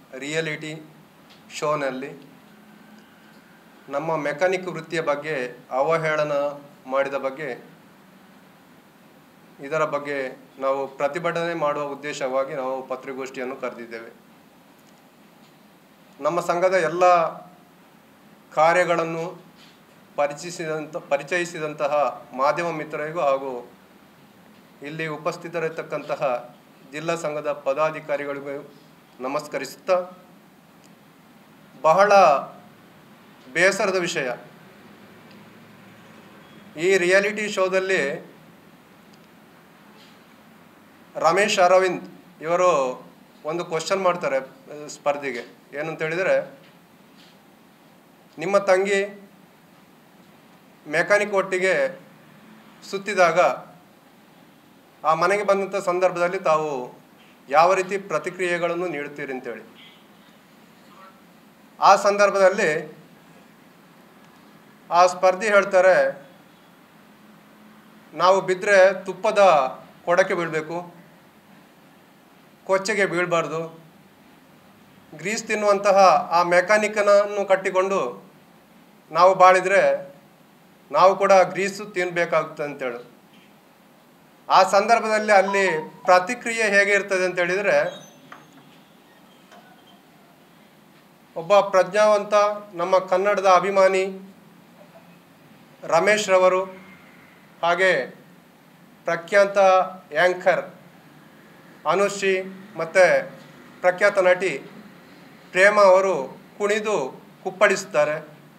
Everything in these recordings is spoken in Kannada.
ರಿಯಲಿಟಿ ಶೋನಲ್ಲಿ ನಮ್ಮ ಮೆಕ್ಯಾನಿಕ್ ವೃತ್ತಿಯ ಬಗ್ಗೆ ಅವಹೇಳನ ಮಾಡಿದ ಬಗ್ಗೆ ಇದರ ಬಗ್ಗೆ ನಾವು ಪ್ರತಿಭಟನೆ ಮಾಡುವ ಉದ್ದೇಶವಾಗಿ ನಾವು ಪತ್ರಿಕಾಗೋಷ್ಠಿಯನ್ನು ಕರೆದಿದ್ದೇವೆ ನಮ್ಮ ಸಂಘದ ಎಲ್ಲ ಕಾರ್ಯಗಳನ್ನು ಪರಿಚಯಿಸಿದಂಥ ಪರಿಚಯಿಸಿದಂತಹ ಮಾಧ್ಯಮ ಮಿತ್ರರಿಗೂ ಹಾಗೂ ಇಲ್ಲಿ ಉಪಸ್ಥಿತರಿರ್ತಕ್ಕಂತಹ ಜಿಲ್ಲಾ ಸಂಘದ ಪದಾಧಿಕಾರಿಗಳಿಗೂ ನಮಸ್ಕರಿಸುತ್ತಾ ಬಹಳ ಬೇಸರದ ವಿಷಯ ಈ ರಿಯಾಲಿಟಿ ಶೋದಲ್ಲಿ ರಮೇಶ್ ಅರವಿಂದ್ ಇವರು ಒಂದು ಕ್ವಶನ್ ಮಾಡ್ತಾರೆ ಆ, ಸ್ಪರ್ಧೆಗೆ ಏನಂತ ಹೇಳಿದರೆ ನಿಮ್ಮ ತಂಗಿ ಮೆಕ್ಯಾನಿಕ್ ಒಟ್ಟಿಗೆ ಸುತ್ತಿದಾಗ ಆ ಮನೆಗೆ ಬಂದಂಥ ಸಂದರ್ಭದಲ್ಲಿ ತಾವು ಯಾವ ರೀತಿ ಪ್ರತಿಕ್ರಿಯೆಗಳನ್ನು ನೀಡುತ್ತೀರಿ ಅಂತೇಳಿ ಆ ಸಂದರ್ಭದಲ್ಲಿ ಆ ಸ್ಪರ್ಧಿ ಹೇಳ್ತಾರೆ ನಾವು ಬಿದ್ದರೆ ತುಪ್ಪದ ಕೊಡಕ್ಕೆ ಬೀಳಬೇಕು ಕೊಚ್ಚೆಗೆ ಬೀಳಬಾರ್ದು ಗ್ರೀಸ್ ತಿನ್ನುವಂತಹ ಆ ಮೆಕ್ಯಾನಿಕನನ್ನು ಕಟ್ಟಿಕೊಂಡು ನಾವು ಬಾಳಿದರೆ ನಾವು ಕೂಡ ಗ್ರೀಸು ತಿನ್ನಬೇಕಾಗುತ್ತೆ ಅಂತೇಳಿ ಆ ಸಂದರ್ಭದಲ್ಲಿ ಅಲ್ಲಿ ಪ್ರತಿಕ್ರಿಯೆ ಹೇಗೆ ಇರ್ತದೆ ಅಂತ ಹೇಳಿದರೆ ಒಬ್ಬ ಪ್ರಜ್ಞಾವಂತ ನಮ್ಮ ಕನ್ನಡದ ಅಭಿಮಾನಿ ರಮೇಶ್ ರವರು ಹಾಗೆ ಪ್ರಖ್ಯಾತ ಆ್ಯಂಕರ್ ಅನುಶ್ರೀ ಮತ್ತು ಪ್ರಖ್ಯಾತ ನಟಿ ಪ್ರೇಮ ಅವರು ಕುಣಿದು ಕುಪ್ಪಳಿಸುತ್ತಾರೆ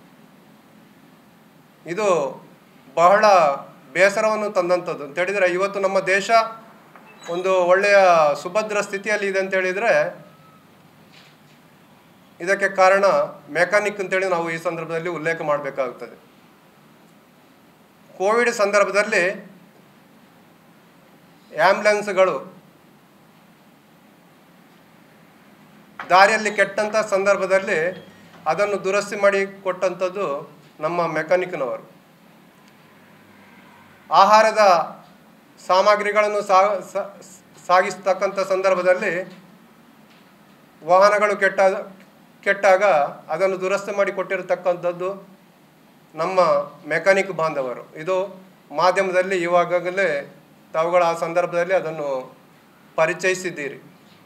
ಇದು ಬಹಳ ಬೇಸರವನ್ನು ತಂದಂಥದ್ದು ಅಂತ ಹೇಳಿದರೆ ಇವತ್ತು ನಮ್ಮ ದೇಶ ಒಂದು ಒಳ್ಳೆಯ ಸುಭದ್ರ ಸ್ಥಿತಿಯಲ್ಲಿ ಇದೆ ಅಂತ ಹೇಳಿದರೆ ಇದಕ್ಕೆ ಕಾರಣ ಮೆಕ್ಯಾನಿಕ್ ಅಂತೇಳಿ ನಾವು ಈ ಸಂದರ್ಭದಲ್ಲಿ ಉಲ್ಲೇಖ ಮಾಡಬೇಕಾಗುತ್ತದೆ ಕೋವಿಡ್ ಸಂದರ್ಭದಲ್ಲಿ ಆ್ಯಂಬುಲೆನ್ಸ್ಗಳು ದಾರಿಯಲ್ಲಿ ಕೆಟ್ಟಂಥ ಸಂದರ್ಭದಲ್ಲಿ ಅದನ್ನು ದುರಸ್ತಿ ಮಾಡಿ ಕೊಟ್ಟಂಥದ್ದು ನಮ್ಮ ಮೆಕ್ಯಾನಿಕ್ನವರು ಆಹಾರದ ಸಾಮಗ್ರಿಗಳನ್ನು ಸಾ ಸಾ- ಸಾಗಿಸ್ತಕ್ಕಂಥ ಸಂದರ್ಭದಲ್ಲಿ ವಾಹನಗಳು ಕೆಟ್ಟ ಕೆಟ್ಟಾಗ ಅದನ್ನು ದುರಸ್ತಿ ಮಾಡಿ ಕೊಟ್ಟಿರತಕ್ಕಂಥದ್ದು ನಮ್ಮ ಮೆಕ್ಯಾನಿಕ್ ಬಾಂಧವರು ಇದು ಮಾಧ್ಯಮದಲ್ಲಿ ಇವಾಗಲೇ ತಾವುಗಳ ಆ ಸಂದರ್ಭದಲ್ಲಿ ಅದನ್ನು ಪರಿಚಯಿಸಿದ್ದೀರಿ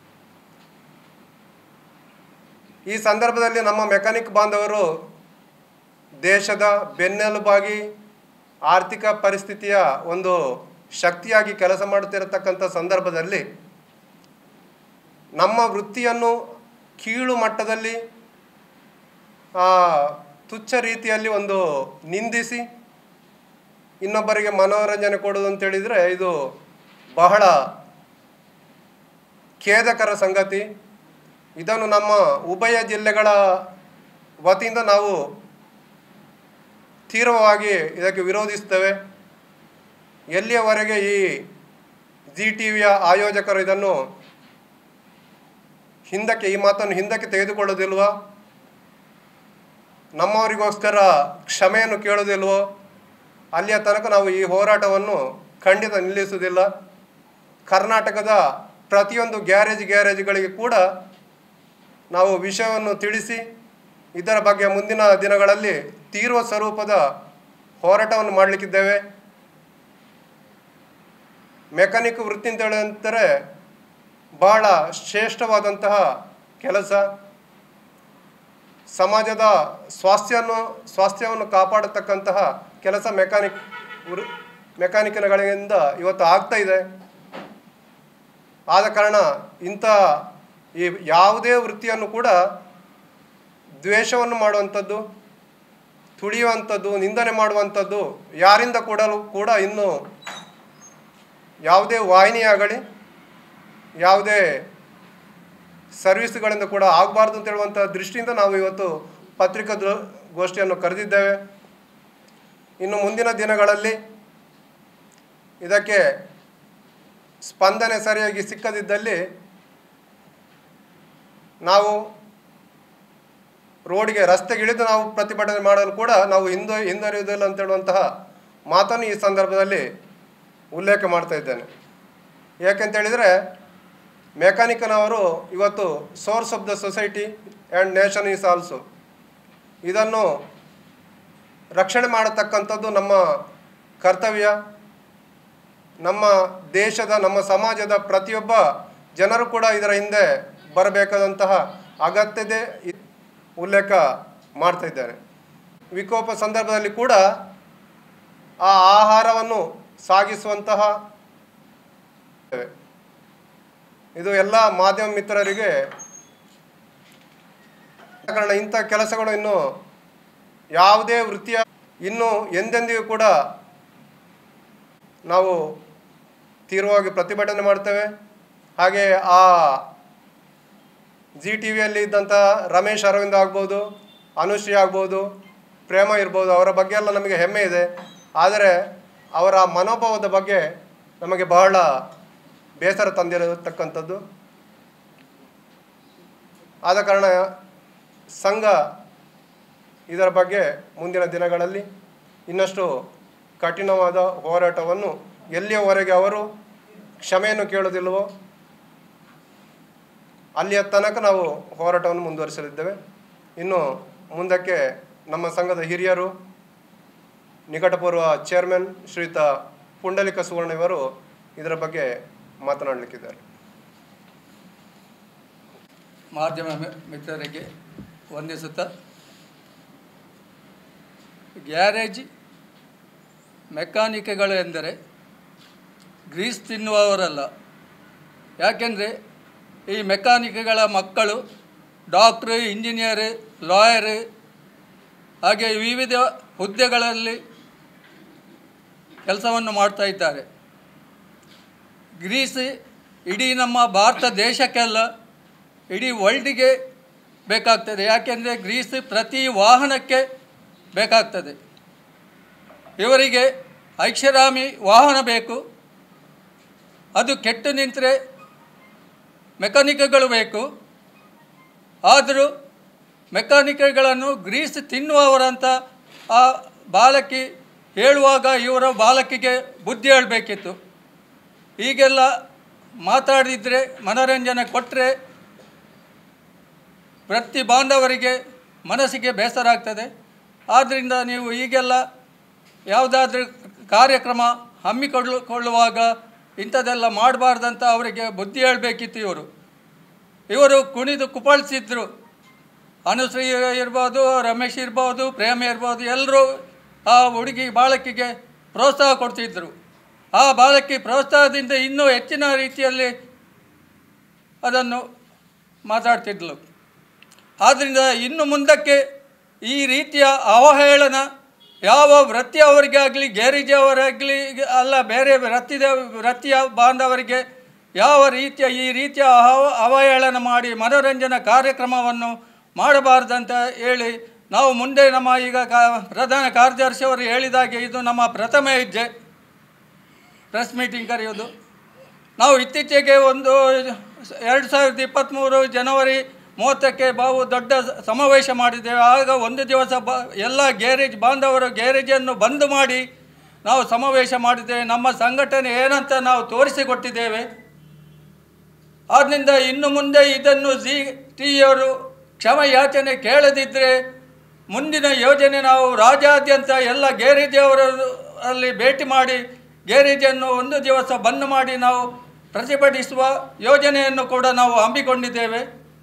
ಈ ಸಂದರ್ಭದಲ್ಲಿ ನಮ್ಮ ಮೆಕ್ಯಾನಿಕ್ ಬಾಂಧವರು ದೇಶದ ಬೆನ್ನೆಲುಬಾಗಿ ಆರ್ಥಿಕ ಪರಿಸ್ಥಿತಿಯ ಒಂದು ಶಕ್ತಿಯಾಗಿ ಕೆಲಸ ಮಾಡುತ್ತಿರತಕ್ಕಂಥ ಸಂದರ್ಭದಲ್ಲಿ ನಮ್ಮ ವೃತ್ತಿಯನ್ನು ಕೀಳು ಮಟ್ಟದಲ್ಲಿ ಆ, ತುಚ್ಛ ರೀತಿಯಲ್ಲಿ ಒಂದು ನಿಂದಿಸಿ ಇನ್ನೊಬ್ಬರಿಗೆ ಮನೋರಂಜನೆ ಕೊಡೋದು ಅಂತೇಳಿದರೆ ಇದು ಬಹಳ ಖೇದಕರ ಸಂಗತಿ ಇದನ್ನು ನಮ್ಮ ಉಭಯ ಜಿಲ್ಲೆಗಳ ವತಿಯಿಂದ ನಾವು ತೀವ್ರವಾಗಿ ಇದಕ್ಕೆ ವಿರೋಧಿಸ್ತೇವೆ ಎಲ್ಲಿಯವರೆಗೆ ಈ ಜಿ ಟಿ ವಿಯ ಆಯೋಜಕರು ಇದನ್ನು ಹಿಂದಕ್ಕೆ ಈ ಮಾತನ್ನು ಹಿಂದಕ್ಕೆ ತೆಗೆದುಕೊಳ್ಳೋದಿಲ್ವೋ ನಮ್ಮವರಿಗೋಸ್ಕರ ಕ್ಷಮೆಯನ್ನು ಕೇಳೋದಿಲ್ವೋ ಅಲ್ಲಿಯ ತನಕ ನಾವು ಈ ಹೋರಾಟವನ್ನು ಖಂಡಿತ ನಿಲ್ಲಿಸುವುದಿಲ್ಲ ಕರ್ನಾಟಕದ ಪ್ರತಿಯೊಂದು ಗ್ಯಾರೇಜ್ ಗ್ಯಾರೇಜ್ಗಳಿಗೆ ಕೂಡ ನಾವು ವಿಷಯವನ್ನು ತಿಳಿಸಿ ಇದರ ಬಗ್ಗೆ ಮುಂದಿನ ದಿನಗಳಲ್ಲಿ ತೀವ್ರ ಸ್ವರೂಪದ ಹೋರಾಟವನ್ನು ಮಾಡಲಿಕ್ಕಿದ್ದೇವೆ ಮೆಕ್ಯಾನಿಕ್ ವೃತ್ತಿ ಅಂತ ಹೇಳಿದರೆ ಬಹಳ ಶ್ರೇಷ್ಠವಾದಂತಹ ಕೆಲಸ ಸಮಾಜದ ಸ್ವಾಸ್ಥ್ಯವನ್ನು ಸ್ವಾಸ್ಥ್ಯವನ್ನು ಕಾಪಾಡತಕ್ಕಂತಹ ಕೆಲಸ ಮೆಕ್ಯಾನಿಕ್ ವೃ ಮೆಕ್ಯಾನಿಕ್ಗಳಿಂದ ಇವತ್ತು ಆಗ್ತಾ ಇದೆ ಆದ ಕಾರಣ ಇಂಥ ಈ ಯಾವುದೇ ವೃತ್ತಿಯನ್ನು ಕೂಡ ದ್ವೇಷವನ್ನು ಮಾಡುವಂಥದ್ದು ತುಳಿಯುವಂಥದ್ದು ನಿಂದನೆ ಮಾಡುವಂಥದ್ದು ಯಾರಿಂದ ಕೂಡಲು ಕೂಡ ಇನ್ನು ಯಾವುದೇ ವಾಹಿನಿಯಾಗಲಿ ಯಾವುದೇ ಸರ್ವಿಸ್ಗಳಿಂದ ಕೂಡ ಆಗಬಾರ್ದು ಅಂತ ಹೇಳುವಂಥ ದೃಷ್ಟಿಯಿಂದ ನಾವು ಇವತ್ತು ಪತ್ರಿಕಾ ದ್ರೋ- ಗೋಷ್ಠಿಯನ್ನು ಕರೆದಿದ್ದೇವೆ ಇನ್ನು ಮುಂದಿನ ದಿನಗಳಲ್ಲಿ ಇದಕ್ಕೆ ಸ್ಪಂದನೆ ಸರಿಯಾಗಿ ಸಿಕ್ಕದಿದ್ದಲ್ಲಿ ನಾವು ರೋಡ್ಗೆ ರಸ್ತೆಗಿಳಿದು ನಾವು ಪ್ರತಿಭಟನೆ ಮಾಡಲು ಕೂಡ ನಾವು ಹಿಂದೆ ಹಿಂದರಿಯುವುದಿಲ್ಲ ಅಂತ ಹೇಳುವಂತಹ ಮಾತನ್ನು ಈ ಸಂದರ್ಭದಲ್ಲಿ ಉಲ್ಲೇಖ ಮಾಡ್ತಾ ಇದ್ದೇನೆ ಯಾಕೆಂತ ಹೇಳಿದರೆ ಮೆಕ್ಯಾನಿಕನವರು ಇವತ್ತು source of the society and nation is also ಇದನ್ನು ರಕ್ಷಣೆ ಮಾಡತಕ್ಕಂಥದ್ದು ನಮ್ಮ ಕರ್ತವ್ಯ ನಮ್ಮ ದೇಶದ ನಮ್ಮ ಸಮಾಜದ ಪ್ರತಿಯೊಬ್ಬ ಜನರು ಕೂಡ ಇದರ ಹಿಂದೆ ಬರಬೇಕಾದಂತಹ ಅಗತ್ಯತೆ ಇ- ಉಲ್ಲೇಖ ಮಾಡ್ತಾ ಇದ್ದಾರೆ ವಿಕೋಪ ಸಂದರ್ಭದಲ್ಲಿ ಕೂಡ ಆ ಆಹಾರವನ್ನು ಸಾಗಿಸುವಂತಹ ಇದು ಎಲ್ಲ ಮಾಧ್ಯಮ ಮಿತ್ರರಿಗೆ ಕಾರಣ ಇಂಥ ಕೆಲಸಗಳು ಇನ್ನು ಯಾವುದೇ ವೃತ್ತಿಯ ಇನ್ನು ಎಂದೆಂದಿಗೂ ಕೂಡ ನಾವು ತೀವ್ರವಾಗಿ ಪ್ರತಿಭಟನೆ ಮಾಡ್ತೇವೆ ಹಾಗೆ ಆ ಜಿ ಟಿ ವಿಯಲ್ಲಿ ಇದ್ದಂಥ ರಮೇಶ್ ಅರವಿಂದ್ ಆಗ್ಬೋದು ಅನುಶ್ರೀ ಆಗ್ಬೋದು ಪ್ರೇಮ ಇರ್ಬೋದು ಅವರ ಬಗ್ಗೆ ಎಲ್ಲ ನಮಗೆ ಹೆಮ್ಮೆ ಇದೆ ಆದರೆ ಅವರ ಮನೋಭಾವದ ಬಗ್ಗೆ ನಮಗೆ ಬಹಳ ಬೇಸರ ತಂದಿರತಕ್ಕಂಥದ್ದು ಆದ ಕಾರಣ ಸಂಘ ಇದರ ಬಗ್ಗೆ ಮುಂದಿನ ದಿನಗಳಲ್ಲಿ ಇನ್ನಷ್ಟು ಕಠಿಣವಾದ ಹೋರಾಟವನ್ನು ಎಲ್ಲಿಯವರೆಗೆ ಅವರು ಕ್ಷಮೆಯನ್ನು ಕೇಳೋದಿಲ್ಲವೋ ಅಲ್ಲಿಯ ತನಕ ನಾವು ಹೋರಾಟವನ್ನು ಮುಂದುವರಿಸಲಿದ್ದೇವೆ ಇನ್ನು ಮುಂದಕ್ಕೆ ನಮ್ಮ ಸಂಘದ ಹಿರಿಯರು ನಿಕಟಪೂರ್ವ ಚೇರ್ಮನ್ ಶ್ರೀಯುತ ಪುಂಡಲಿಕ ಸುವರ್ಣ ಇವರು ಇದರ ಬಗ್ಗೆ ಮಾತನಾಡಲಿಕ್ಕಿದ್ದಾರೆ ಮಾಧ್ಯಮ ಮಿ- ಮಿತ್ರರಿಗೆ ವಂದಿಸುತ್ತಾ ಗ್ಯಾರೇಜ್ ಮೆಕ್ಯಾನಿಕ್ಗಳು ಎಂದರೆ ಗ್ರೀಸ್ ತಿನ್ನುವವರಲ್ಲ ಯಾಕೆಂದರೆ ಈ ಮೆಕ್ಯಾನಿಕ್ಗಳ ಮಕ್ಕಳು ಡಾಕ್ಟ್ರು ಇಂಜಿನಿಯರ್ ಲಾಯರ್ ಹಾಗೆ ವಿವಿಧ ಹುದ್ದೆಗಳಲ್ಲಿ ಕೆಲಸವನ್ನು ಮಾಡ್ತಾ ಇದ್ದಾರೆ ಗ್ರೀಸ್ ಇಡೀ ನಮ್ಮ ಭಾರತ ದೇಶಕ್ಕೆಲ್ಲ ಇಡೀ ವರ್ಲ್ಡಿಗೆ ಬೇಕಾಗ್ತದೆ ಯಾಕೆಂದರೆ ಗ್ರೀಸ್ ಪ್ರತಿ ವಾಹನಕ್ಕೆ ಬೇಕಾಗ್ತದೆ ಇವರಿಗೆ ಐಷಾರಾಮಿ ವಾಹನ ಬೇಕು ಅದು ಕೆಟ್ಟು ನಿಂತರೆ ಮೆಕ್ಯಾನಿಕ್ಗಳು ಬೇಕು ಆದರೂ ಮೆಕ್ಯಾನಿಕ್ಗಳನ್ನು ಗ್ರೀಸ್ ತಿನ್ನುವವರಂತ ಆ ಬಾಲಕಿ ಹೇಳುವಾಗ ಇವರ ಬಾಲಕಿಗೆ ಬುದ್ಧಿ ಹೇಳಬೇಕಿತ್ತು ಹೀಗೆಲ್ಲ ಮಾತಾಡಿದರೆ ಮನೋರಂಜನೆ ಕೊಟ್ಟರೆ ಪ್ರತಿ ಬಾಂಧವರಿಗೆ ಮನಸ್ಸಿಗೆ ಬೇಸರ ಆಗ್ತದೆ ಆದ್ದರಿಂದ ನೀವು ಈಗೆಲ್ಲ ಯಾವುದಾದ್ರೂ ಕಾರ್ಯಕ್ರಮ ಹಮ್ಮಿಕೊಳ್ಳು ಕೊಳ್ಳುವಾಗ ಇಂಥದ್ದೆಲ್ಲ ಮಾಡಬಾರ್ದಂತ ಅವರಿಗೆ ಬುದ್ಧಿ ಹೇಳಬೇಕಿತ್ತು ಇವರು ಇವರು ಕುಣಿದು ಕುಪ್ಪಳಿಸಿದ್ರು ಅನುಶ್ರೀ ಇರ್ಬೋದು ರಮೇಶ್ ಇರ್ಬೋದು ಪ್ರೇಮ ಇರ್ಬೋದು ಎಲ್ಲರೂ ಆ ಹುಡುಗಿ ಬಾಲಕಿಗೆ ಪ್ರೋತ್ಸಾಹ ಕೊಡ್ತಿದ್ದರು ಆ ಬಾಲಕಿ ಪ್ರೋತ್ಸಾಹದಿಂದ ಇನ್ನೂ ಹೆಚ್ಚಿನ ರೀತಿಯಲ್ಲಿ ಅದನ್ನು ಮಾತಾಡ್ತಿದ್ಲು ಆದ್ದರಿಂದ ಇನ್ನು ಮುಂದಕ್ಕೆ ಈ ರೀತಿಯ ಅವಹೇಳನ ಯಾವ ವೃತ್ತಿಯವರಿಗೆ ಆಗಲಿ ಗ್ಯಾರೇಜವರಾಗಲಿ ಅಲ್ಲ ಬೇರೆ ವೃತ್ತಿದ ವೃತ್ತಿಯ ಬಾಂಧವರಿಗೆ ಯಾವ ರೀತಿಯ ಈ ರೀತಿಯ ಅವ ಅವಹೇಳನ ಮಾಡಿ ಮನೋರಂಜನಾ ಕಾರ್ಯಕ್ರಮವನ್ನು ಮಾಡಬಾರ್ದಂತ ಹೇಳಿ ನಾವು ಮುಂದೆ ನಮ್ಮ ಈಗ ಕಾ ಪ್ರಧಾನ ಕಾರ್ಯದರ್ಶಿಯವರು ಹೇಳಿದಾಗೆ ಇದು ನಮ್ಮ ಪ್ರಥಮ ಹೆಜ್ಜೆ ಪ್ರೆಸ್ ಮೀಟಿಂಗ್ ಕರೆಯೋದು ನಾವು ಇತ್ತೀಚೆಗೆ ಒಂದು ಎರಡು ಸಾವಿರದ ಇಪ್ಪತ್ತ್ಮೂರು ಜನವರಿ ಮೂವತ್ತಕ್ಕೆ ಬಾವು ದೊಡ್ಡ ಸಮಾವೇಶ ಮಾಡಿದ್ದೇವೆ ಆಗ ಒಂದು ದಿವಸ ಬ ಎಲ್ಲ ಗ್ಯಾರೇಜ್ ಬಾಂಧವರು ಗ್ಯಾರೇಜನ್ನು ಬಂದ್ ಮಾಡಿ ನಾವು ಸಮಾವೇಶ ಮಾಡಿದ್ದೇವೆ ನಮ್ಮ ಸಂಘಟನೆ ಏನಂತ ನಾವು ತೋರಿಸಿಕೊಟ್ಟಿದ್ದೇವೆ ಆದ್ದರಿಂದ ಇನ್ನು ಮುಂದೆ ಇದನ್ನು ಜಿ ಟಿಯವರು ಕ್ಷಮ ಯಾಚನೆ ಕೇಳದಿದ್ದರೆ ಮುಂದಿನ ಯೋಜನೆ ನಾವು ರಾಜ್ಯಾದ್ಯಂತ ಎಲ್ಲ ಗ್ಯಾರೇಜವರು ಅಲ್ಲಿ ಭೇಟಿ ಮಾಡಿ ಗ್ಯಾರೇಜನ್ನು ಒಂದು ದಿವಸ ಬಂದ್ ಮಾಡಿ ನಾವು ಪ್ರತಿಭಟಿಸುವ ಯೋಜನೆಯನ್ನು ಕೂಡ ನಾವು ಹಮ್ಮಿಕೊಂಡಿದ್ದೇವೆ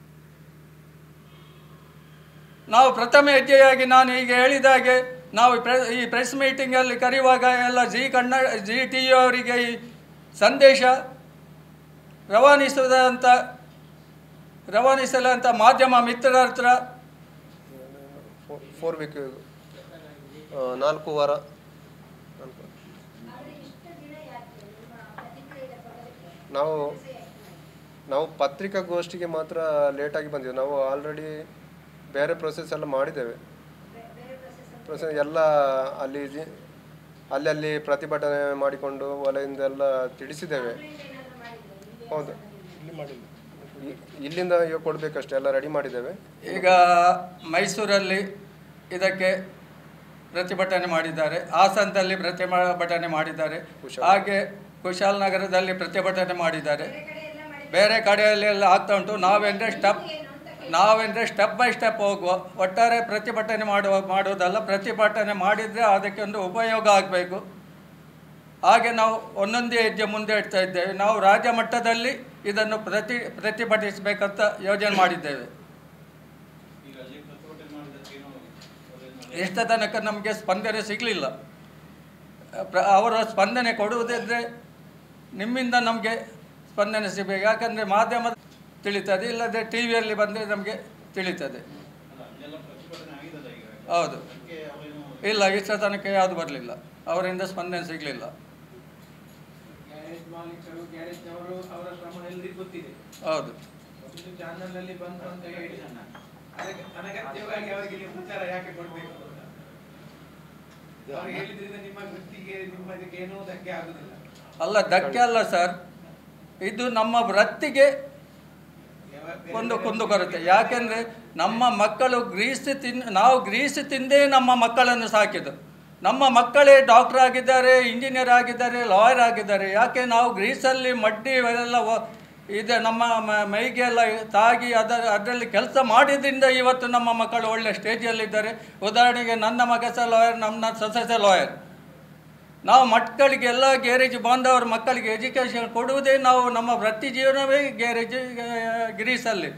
ನಾವು ಪ್ರಥಮ ಹೆಜ್ಜೆಯಾಗಿ ನಾನು ಈಗ ಹೇಳಿದಾಗೆ ನಾವು ಪ್ರೆ ಈ ಪ್ರೆಸ್ ಮೀಟಿಂಗಲ್ಲಿ ಕರೆಯುವಾಗ ಎಲ್ಲ ಜಿ ಕನ್ನಡ ಜಿ ಟಿ ಅವರಿಗೆ ಈ ಸಂದೇಶ ರವಾನಿಸುವುದಂತ ರವಾನಿಸಲಂತ ಮಾಧ್ಯಮ ಮಿತ್ರರ ಹತ್ರ ಫೋರ್ ವೀಕ್ ನಾಲ್ಕು ವಾರ ನಾಲ್ಕು ವಾರ. ನಾವು ನಾವು ಪತ್ರಿಕಾಗೋಷ್ಠಿಗೆ ಮಾತ್ರ ಲೇಟಾಗಿ ಬಂದಿವಿ ನಾವು ಆಲ್ರೆಡಿ ಬೇರೆ ಪ್ರೊಸೆಸ್ ಎಲ್ಲ ಮಾಡಿದ್ದೇವೆ ಪ್ರೊಸೆಸ್ ಎಲ್ಲ ಅಲ್ಲಿ ಜಿ- ಅಲ್ಲಲ್ಲಿ ಪ್ರತಿಭಟನೆ ಮಾಡಿಕೊಂಡು ವಲಯಿಂದ ಎಲ್ಲ ತಿಳಿಸಿದ್ದೇವೆ ಹೌದು ಇ- ಇಲ್ಲಿಂದ ಈಗ ಕೊಡಬೇಕಷ್ಟೇ ಎಲ್ಲ ರೆಡಿ ಮಾಡಿದ್ದೇವೆ ಈಗ ಮೈಸೂರಲ್ಲಿ ಇದಕ್ಕೆ ಪ್ರತಿಭಟನೆ ಮಾಡಿದ್ದಾರೆ ಹಾಸನದಲ್ಲಿ ಪ್ರತಿಭಟನೆ ಮಾಡಿದ್ದಾರೆ ಕುಶಾಲ್. ಹಾಗೆ ಕುಶಾಲನಗರದಲ್ಲಿ ಪ್ರತಿಭಟನೆ ಮಾಡಿದ್ದಾರೆ ಬೇರೆ ಕಡೆಯಲ್ಲೆಲ್ಲ ಆಗ್ತಾ ಉಂಟು ನಾವೆಂದರೆ ಸ್ಟೆಪ್ ನಾವೆಂದರೆ ಸ್ಟೆಪ್ ಬೈ ಸ್ಟೆಪ್ ಹೋಗುವ ಒಟ್ಟಾರೆ ಪ್ರತಿಭಟನೆ ಮಾಡುವ ಮಾಡುವುದಲ್ಲ ಪ್ರತಿಭಟನೆ ಮಾಡಿದರೆ ಅದಕ್ಕೆ ಒಂದು ಉಪಯೋಗ ಆಗಬೇಕು ಹಾಗೆ ನಾವು ಒಂದೊಂದೇ ಹೆಜ್ಜೆ ಮುಂದೆ ಇಡ್ತಾ ಇದ್ದೇವೆ ನಾವು ರಾಜ್ಯ ಮಟ್ಟದಲ್ಲಿ ಇದನ್ನು ಪ್ರತಿ ಪ್ರತಿಭಟಿಸಬೇಕಂತ ಯೋಜನೆ ಮಾಡಿದ್ದೇವೆ ಎಷ್ಟು ತನಕ ನಮಗೆ ಸ್ಪಂದನೆ ಸಿಗಲಿಲ್ಲ ಪ್ರ ಅವರ ಸ್ಪಂದನೆ ಕೊಡುವುದಿದ್ರೆ ನಿಮ್ಮಿಂದ ನಮಗೆ ಸ್ಪಂದನೆ ಸಿಗಬೇಕು ಯಾಕಂದರೆ ಮಾಧ್ಯಮ ತಿಳಿತದೆ ಇಲ್ಲದೆ ಟಿ ವಿಯಲ್ಲಿ ಬಂದರೆ ನಮಗೆ ತಿಳಿತದೆ ಹೌದು ಇಲ್ಲ ಇಷ್ಟ ತನಕ ಯಾವುದು ಬರಲಿಲ್ಲ ಅವರಿಂದ ಸ್ಪಂದನೆ ಸಿಗಲಿಲ್ಲ ಗ್ಯಾರೇಜ್ ಮಾಲೀಕರು ಗ್ಯಾರೇಜ್ನವರು ಅವರ ಶ್ರಮ ಎಲ್ರಿಗೂ ಗೊತ್ತಿದೆ ಹೌದು ಒಂದು ಚಾನಲ್ ಅಲ್ಲಿ ಬಂತು ಅಂತ ಹೇಳಿ ಅದಕ್ಕೆ ಅನಗತ್ಯವಾಗಿ ಅವರಿಗೆ ನೀವು ಉತ್ತರ ಯಾಕೆ ಕೊಡಬೇಕು ಅಂತ ಅವ್ರು ಹೇಳಿದ್ರಿಂದ ನಿಮ್ಮ ವೃತ್ತಿಗೆ ನಿಮ್ಮ ಇದಕ್ಕೆ ಏನೂ ಧಕ್ಕೆ ಆಗುದಿಲ್ಲ ಅಲ್ಲ ಧಕ್ಕೆ ಅಲ್ಲ ಸರ್ ಇದು ನಮ್ಮ ವೃತ್ತಿಗೆ ಯಾವ- ಬೇರೆ ಒಂದು ಬೇರೆ ಕುಂದು ಕೊರತೆ ಯಾಕೆಂದರೆ ನಮ್ಮ ಮಕ್ಕಳು ಗ್ರೀಸ್ ತಿನ್ ನಾವು ಗ್ರೀಸ್ ತಿಂದೇ ನಮ್ಮ ಮಕ್ಕಳನ್ನು ಸಾಕಿದ್ದು ನಮ್ಮ ಮಕ್ಕಳೇ ಡಾಕ್ಟರ್ ಆಗಿದ್ದಾರೆ ಇಂಜಿನಿಯರ್ ಆಗಿದ್ದಾರೆ ಲಾಯರ್ ಆಗಿದ್ದಾರೆ ಯಾಕೆ ನಾವು ಗ್ರೀಸಲ್ಲಿ ಮಡ್ಡಿ ಎಲ್ಲ ಒ- ಇದೆ ನಮ್ಮ ಮ- ಮೈಗೆ ಎಲ್ಲ ತಾಗಿ ಅದರ ಅದರಲ್ಲಿ ಕೆಲಸ ಮಾಡಿದ್ರಿಂದ ಇವತ್ತು ನಮ್ಮ ಮಕ್ಕಳು ಒಳ್ಳೆ ಸ್ಟೇಜಲ್ಲಿದ್ದಾರೆ ಉದಾಹರಣೆಗೆ ನನ್ನ ಮಗ ಸಹ ಲಾಯರ್ ನಮ್ಮ ಸೊಸೆ ಸಹ ಲಾಯರ್ ನಾವು ಮಕ್ಕಳಿಗೆ ಎಲ್ಲ ಗ್ಯಾರೇಜ್ ಬಾಂಧವರ ಮಕ್ಕಳಿಗೆ ಎಜುಕೇಷನ್ ಕೊಡುವುದೇ ನಾವು ನಮ್ಮ ವೃತ್ತಿ ಜೀವನವೇ ಗ್ಯಾರೇಜ್ ಗ್ರೀಸಲ್ಲಿ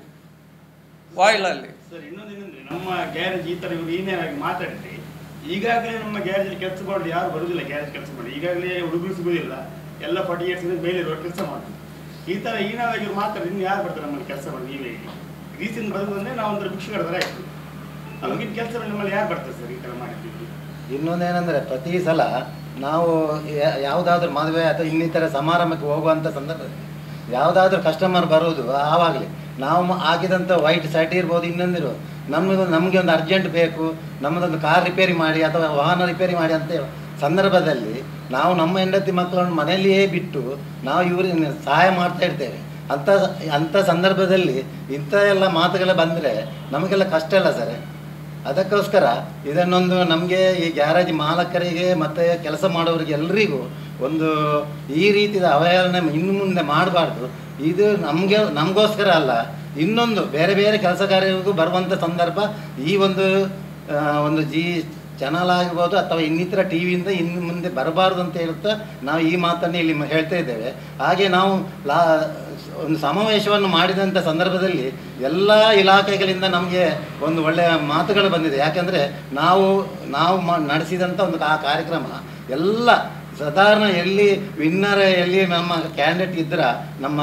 ವಾಯಿಲಲ್ಲಿ ಸರ್ ಇನ್ನೊಂದೇನೆಂದ್ರೆ ನಮ್ಮ ಗ್ಯಾರೇಜ್ ಈ ಥರ ಇವರು ಏನೇನಾಗಿ ಮಾತಾಡಿದ್ರಿ ಈಗಾಗಲೇ ನಮ್ಮ ಗ್ಯಾರೇಜಲ್ಲಿ ಕೆಲಸ ಮಾಡಲು ಯಾರು ಬರುವುದಿಲ್ಲ ಗ್ಯಾರೇಜ್ ಕೆಲಸ ಮಾಡಿ ಈಗಾಗಲೇ ಹುಡುಗರು ಸಿಗುವುದಿಲ್ಲ ಎಲ್ಲ ಫಾರ್ಟಿ ಇಯರ್ಸ್ ಮೇಲೆ ಇರುವವರು ಕೆಲಸ ಮಾಡ್ತಾರೆ ಈ ಥರ ಏನಾಗಿ ಇವ್ರು ಮಾತಾಡಿ ಇನ್ನು ಯಾರು ಬರ್ತಾರೆ ನಮ್ಮಲ್ಲಿ ಕೆಲಸ ಮಾಡಿ ನೀವೇ ಹೇಳಿ ರೀತಿಯಿಂದ ಬರೋದಂದ್ರೆ ನಾವು ಒಂದು ಭಿಕ್ಷುಕರ ಥರ ಆಯ್ತು ನಮಗಿನ ಕೆಲಸ ಮಾಡಿ ನಮ್ಮಲ್ಲಿ ಯಾರು ಬರ್ತಾರೆ ಸರ್ ಈ ಥರ ಮಾಡಿದ್ದೀವಿ ಇನ್ನೊಂದೇನೆಂದರೆ ಪ್ರತಿ ಸಲ ನಾವು ಯಾ- ಯಾವುದಾದ್ರೂ ಮದುವೆ ಅಥವಾ ಇನ್ನಿತರ ಸಮಾರಂಭಕ್ಕೆ ಹೋಗುವಂಥ ಸಂದರ್ಭದಲ್ಲಿ ಯಾವುದಾದ್ರೂ ಕಸ್ಟಮರ್ ಬರೋದು ಆವಾಗಲೇ ನಾವು ಮ- ಹಾಕಿದಂಥ ವೈಟ್ ಶರ್ಟ್ ಇರ್ಬೋದು ಇನ್ನೊಂದಿರು ನಮಗೆ ನಮಗೆ ಒಂದು ಅರ್ಜೆಂಟ್ ಬೇಕು ನಮ್ಮದೊಂದು ಕಾರ್ ರಿಪೇರಿ ಮಾಡಿ ಅಥವಾ ವಾಹನ ರಿಪೇರಿ ಮಾಡಿ ಅಂತ ಸಂದರ್ಭದಲ್ಲಿ ನಾವು ನಮ್ಮ ಹೆಂಡತಿ ಮಕ್ಕಳನ್ನು ಮನೆಯಲ್ಲಿಯೇ ಬಿಟ್ಟು ನಾವು ಇವರಿಗೆ ಸಹಾಯ ಮಾಡ್ತಾ ಇರ್ತೇವೆ ಅಂಥ ಅಂಥ ಸಂದರ್ಭದಲ್ಲಿ ಇಂಥ ಎಲ್ಲ ಮಾತುಗಳ ಬಂದರೆ ನಮಗೆಲ್ಲ ಕಷ್ಟ ಇಲ್ಲ ಸರ್ ಅದಕ್ಕೋಸ್ಕರ ಇದನ್ನೊಂದು ನಮಗೆ ಈ ಗ್ಯಾರೇಜ್ ಮಾಲಕರಿಗೆ ಮತ್ತು ಕೆಲಸ ಮಾಡೋರಿಗೆ ಎಲ್ರಿಗೂ ಒಂದು ಈ ರೀತಿಯ ಅವಹೇಳನ ಇನ್ನು ಮುಂದೆ ಮಾಡಬಾರ್ದು ಇದು ನಮಗೆ ನಮಗೋಸ್ಕರ ಅಲ್ಲ ಇನ್ನೊಂದು ಬೇರೆ ಬೇರೆ ಕೆಲಸ ಕಾರ್ಯಗಳಿಗೂ ಬರುವಂಥ ಸಂದರ್ಭ ಈ ಒಂದು ಆ, ಒಂದು ಜಿ ಚಾನಲ್ ಆಗಿರ್ಬೋದು ಅಥವಾ ಇನ್ನಿತರ ಟಿ ವಿಯಿಂದ ಇನ್ನು ಮುಂದೆ ಬರಬಾರ್ದು ಅಂತ ಹೇಳ್ತಾ ನಾವು ಈ ಮಾತನ್ನು ಇಲ್ಲಿ ಮ- ಹೇಳ್ತಾ ಇದ್ದೇವೆ ಹಾಗೆ ನಾವು ಲಾ ಒಂದು ಸಮಾವೇಶವನ್ನು ಮಾಡಿದಂಥ ಸಂದರ್ಭದಲ್ಲಿ ಎಲ್ಲ ಇಲಾಖೆಗಳಿಂದ ನಮಗೆ ಒಂದು ಒಳ್ಳೆಯ ಮಾತುಗಳು ಬಂದಿದೆ ಯಾಕಂದರೆ ನಾವು ನಾವು ಮ ನಡೆಸಿದಂಥ ಒಂದು ಆ ಕಾರ್ಯಕ್ರಮ ಎಲ್ಲ ಸಾಧಾರಣ ಎಲ್ಲಿ ವಿನ್ನರ್ ಎಲ್ಲಿ ನಮ್ಮ ಕ್ಯಾಂಡಿಡೇಟ್ ಇದ್ರ ನಮ್ಮ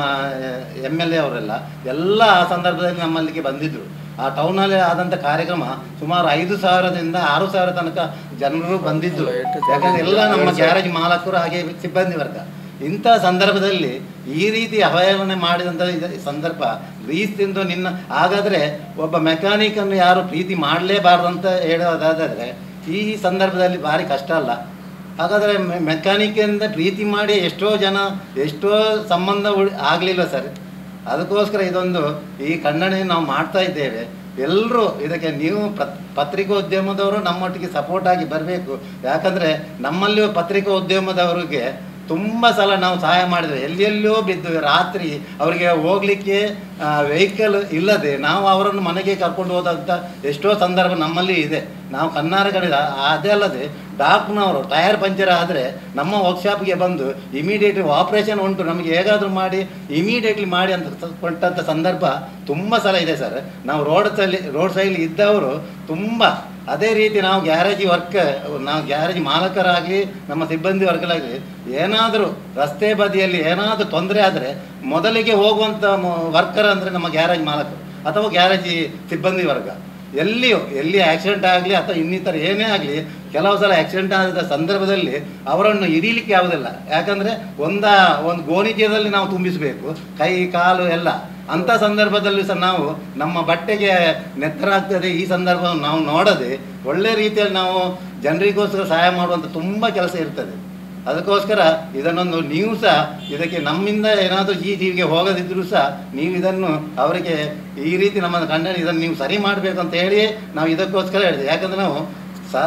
ಎಮ್ ಎಲ್ ಎ ಅವರೆಲ್ಲ ಎಲ್ಲ ಆ ಸಂದರ್ಭದಲ್ಲಿ ನಮ್ಮಲ್ಲಿಗೆ ಬಂದಿದ್ದರು ಆ ಟೌನಲ್ಲಿ ಆದಂಥ ಕಾರ್ಯಕ್ರಮ ಸುಮಾರು ಐದು ಸಾವಿರದಿಂದ ಆರು ಸಾವಿರ ತನಕ ಜನರು ಬಂದಿದ್ದರು ಯಾಕಂದ್ರೆ ಎಲ್ಲ ನಮ್ಮ ಗ್ಯಾರೇಜ್ ಮಾಲಕರು ಹಾಗೆ ಸಿಬ್ಬಂದಿ ವರ್ಗ ಇಂಥ ಸಂದರ್ಭದಲ್ಲಿ ಈ ರೀತಿ ಅವಹೇಳನೆ ಮಾಡಿದಂಥ ಇದ- ಸಂದರ್ಭ ಗ್ರೀಸ್ ತಿಂದು ನಿನ್ನ ಹಾಗಾದರೆ ಒಬ್ಬ ಮೆಕ್ಯಾನಿಕನ್ನು ಯಾರು ಪ್ರೀತಿ ಮಾಡಲೇಬಾರ್ದು ಅಂತ ಹೇಳೋದಾದರೆ ಈ ಸಂದರ್ಭದಲ್ಲಿ ಭಾರಿ ಕಷ್ಟ ಅಲ್ಲ ಹಾಗಾದರೆ ಮೆಕ್ಯಾನಿಕಿಂದ ಪ್ರೀತಿ ಮಾಡಿ ಎಷ್ಟೋ ಜನ ಎಷ್ಟೋ ಸಂಬಂಧ ಉಳ್ ಆಗಲಿಲ್ಲ ಸರ್ ಅದಕ್ಕೋಸ್ಕರ ಇದೊಂದು ಈ ಖಂಡನೆ ನಾವು ಮಾಡ್ತಾ ಇದ್ದೇವೆ ಎಲ್ಲರೂ ಇದಕ್ಕೆ ನೀವು ಪತ್ ಪತ್ರಿಕೋದ್ಯಮದವರು ನಮ್ಮೊಟ್ಟಿಗೆ ಸಪೋರ್ಟ್ ಆಗಿ ಬರಬೇಕು ಯಾಕಂದರೆ ನಮ್ಮಲ್ಲಿಯೂ ಪತ್ರಿಕೋದ್ಯಮದವರಿಗೆ ತುಂಬ ಸಲ ನಾವು ಸಹಾಯ ಮಾಡಿದ್ದೇವೆ ಎಲ್ಲೆಲ್ಲೋ ಬಿದ್ದು ರಾತ್ರಿ ಅವರಿಗೆ ಹೋಗಲಿಕ್ಕೆ ವೆಹಿಕಲ್ ಇಲ್ಲದೆ ನಾವು ಅವರನ್ನು ಮನೆಗೆ ಕರ್ಕೊಂಡು ಹೋದಂಥ ಎಷ್ಟೋ ಸಂದರ್ಭ ನಮ್ಮಲ್ಲಿ ಇದೆ ನಾವು ಕನ್ನಾರ ಕಡೆ ಅದೇ ಅಲ್ಲದೆ ಡಾಕ್ಟ್ನವರು ಟೈರ್ ಪಂಚರ್ ಆದರೆ ನಮ್ಮ ವರ್ಕ್ಶಾಪ್ಗೆ ಬಂದು ಇಮಿಡಿಯೇಟ್ಲಿ ಆಪ್ರೇಷನ್ ಉಂಟು ನಮಗೆ ಹೇಗಾದರೂ ಮಾಡಿ ಇಮಿಡಿಯೇಟ್ಲಿ ಮಾಡಿ ಅಂತ ಸ- ಕೊಟ್ಟಂಥ ಸಂದರ್ಭ ತುಂಬ ಸಲ ಇದೆ ಸರ್ ನಾವು ರೋಡ್ ಸೈಲಿ ರೋಡ್ ಸೈಡ್ ಇದ್ದವರು ತುಂಬ ಅದೇ ರೀತಿ ನಾವು ಗ್ಯಾರೇಜ್ ವರ್ಕ್ ನಾವು ಗ್ಯಾರೇಜ್ ಮಾಲಕರಾಗಲಿ ನಮ್ಮ ಸಿಬ್ಬಂದಿ ವರ್ಗಲಾಗಲಿ ಏನಾದರೂ ರಸ್ತೆ ಬದಿಯಲ್ಲಿ ಏನಾದರೂ ತೊಂದರೆ ಆದರೆ ಮೊದಲಿಗೆ ಹೋಗುವಂಥ ವರ್ಕರ್ ಅಂದರೆ ನಮ್ಮ ಗ್ಯಾರೇಜ್ ಮಾಲಕರು ಅಥವಾ ಗ್ಯಾರೇಜ್ ಸಿಬ್ಬಂದಿ ವರ್ಗ ಎಲ್ಲಿಯೂ ಎಲ್ಲಿ ಆಕ್ಸಿಡೆಂಟ್ ಆಗಲಿ ಅಥವಾ ಇನ್ನಿತರ ಏನೇ ಆಗಲಿ ಕೆಲವು ಸಲ ಆಕ್ಸಿಡೆಂಟ್ ಆದ ಸಂದರ್ಭದಲ್ಲಿ ಅವರನ್ನು ಹಿಡೀಲಿಕ್ಕೆ ಆಗೋದಿಲ್ಲ ಯಾಕಂದರೆ ಒಂದ ಒಂದು ಗೋಣಿಚೀಲದಲ್ಲಿ ನಾವು ತುಂಬಿಸಬೇಕು ಕೈ ಕಾಲು ಎಲ್ಲ ಅಂಥ ಸಂದರ್ಭದಲ್ಲಿ ಸಹ ನಾವು ನಮ್ಮ ಬಟ್ಟೆಗೆ ನೆತ್ತರಾಗ್ತದೆ ಈ ಸಂದರ್ಭವನ್ನು ನಾವು ನೋಡದೆ ಒಳ್ಳೆ ರೀತಿಯಲ್ಲಿ ನಾವು ಜನರಿಗೋಸ್ಕರ ಸಹಾಯ ಮಾಡುವಂಥ ತುಂಬ ಕೆಲಸ ಇರ್ತದೆ ಅದಕ್ಕೋಸ್ಕರ ಇದನ್ನೊಂದು ನೀವು ಸಹ ಇದಕ್ಕೆ ನಮ್ಮಿಂದ ಏನಾದರೂ ಈ ಜೀವಿಗೆ ಹೋಗದಿದ್ದರೂ ಸಹ ನೀವು ಇದನ್ನು ಅವರಿಗೆ ಈ ರೀತಿ ನಮ್ಮ ಖಂಡನೆ ಇದನ್ನು ನೀವು ಸರಿ ಮಾಡಬೇಕು ಅಂತ ಹೇಳಿ ನಾವು ಇದಕ್ಕೋಸ್ಕರ ಹೇಳಿದೆ ಯಾಕಂದರೆ ನಾವು ಸ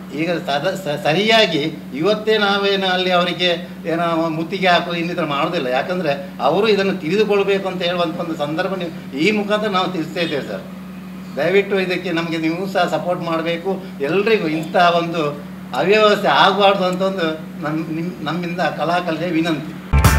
ಈಗ ಸದ ಸ- ಸರಿಯಾಗಿ ಇವತ್ತೇ ನಾವೇನು ಅಲ್ಲಿ ಅವರಿಗೆ ಏನೋ ಮುತ್ತಿಗೆ ಹಾಕೋದು ಇನ್ನಿತರ ಮಾಡೋದಿಲ್ಲ ಯಾಕಂದರೆ ಅವರು ಇದನ್ನು ತಿಳಿದುಕೊಳ್ಬೇಕು ಅಂತ ಹೇಳುವಂಥ ಒಂದು ಸಂದರ್ಭ ನೀವು ಈ ಮುಖಾಂತರ ನಾವು ತಿಳಿಸ್ತಾ ಇದ್ದೇವೆ ಸರ್ ದಯವಿಟ್ಟು ಇದಕ್ಕೆ ನಮಗೆ ನೀವು ಸಹ ಸಪೋರ್ಟ್ ಮಾಡಬೇಕು ಎಲ್ರಿಗೂ ಇಂಥ ಒಂದು ಅವ್ಯವಸ್ಥೆ ಆಗಬಾರ್ದು ಅಂತ ಒಂದು ನಮ್ಮ ನಿಮ್ಮ ನಮ್ಮಿಂದ ಕಲಾಕಲೆ ವಿನಂತಿ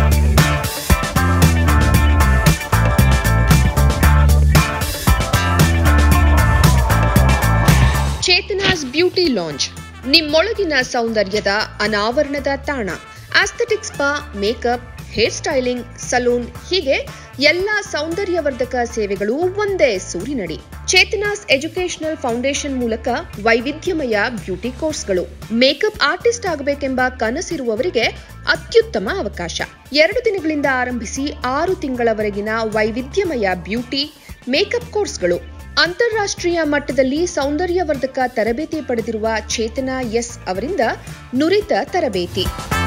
ಚೇತನಾಸ್ ಬ್ಯೂಟಿ ಲಾಂಜ್ ನಿಮ್ಮೊಳಗಿನ ಸೌಂದರ್ಯದ ಅನಾವರಣದ ತಾಣ aesthetic spa makeup hair styling salon ಹೀಗೆ ಎಲ್ಲ ಸೌಂದರ್ಯವರ್ಧಕ ಸೇವೆಗಳು ಒಂದೇ ಸೂರಿನಡಿ ಚೇತನಾಸ್ ಎಜುಕೇಶನಲ್ ಫೌಂಡೇಶನ್ ಮೂಲಕ ವೈವಿಧ್ಯಮಯ ಬ್ಯೂಟಿ ಕೋರ್ಸ್ಗಳು ಮೇಕಪ್ ಆರ್ಟಿಸ್ಟ್ ಆಗಬೇಕೆಂಬ ಕನಸಿರುವವರಿಗೆ ಅತ್ಯುತ್ತಮ ಅವಕಾಶ ಎರಡು ದಿನಗಳಿಂದ ಆರಂಭಿಸಿ ಆರು ತಿಂಗಳವರೆಗಿನ ವೈವಿಧ್ಯಮಯ ಬ್ಯೂಟಿ ಮೇಕಪ್ ಕೋರ್ಸ್ಗಳು ಅಂತಾರಾಷ್ಟ್ರೀಯ ಮಟ್ಟದಲ್ಲಿ ಸೌಂದರ್ಯವರ್ಧಕ ತರಬೇತಿ ಪಡೆದಿರುವ ಚೇತನಾ ಎಸ್ ಅವರಿಂದ ನುರಿತ ತರಬೇತಿ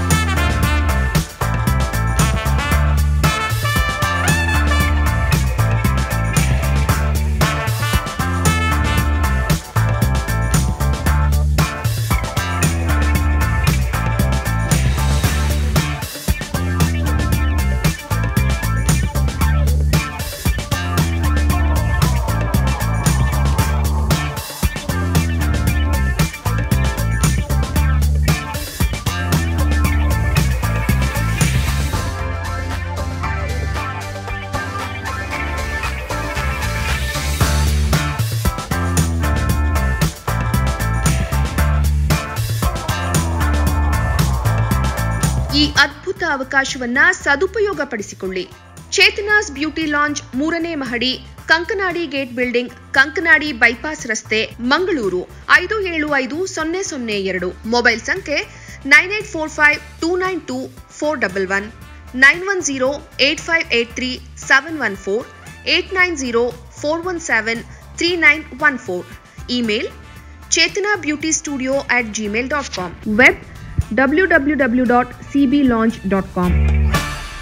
ಈ ಅದ್ಭುತ ಅವಕಾಶವನ್ನ ಸದುಪಯೋಗಪಡಿಸಿಕೊಳ್ಳಿ ಚೇತನಾಸ್ ಬ್ಯೂಟಿ ಲಾಂಜ್ ಮೂರನೇ ಮಹಡಿ Kankanadi gate building Kankanadi bypass ರಸ್ತೆ ಮಂಗಳೂರು ಐದು ಏಳು ಐದು ಸೊನ್ನೆ ಸೊನ್ನೆ ಎರಡು ಮೊಬೈಲ್ ಸಂಖ್ಯೆ nine eight four five two nine two four double one nine one zero eight five eight three seven one four eight nine zero four one seven three nine one four email Chetana beauty studio at Gmail dot com web W W W dot C B launch dot com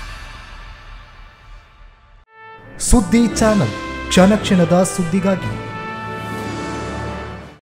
ಸುದ್ದಿ ಚಾನಲ್ ಕ್ಷಣ ಕ್ಷಣದ ಸುದ್ದಿಗಾಗಿ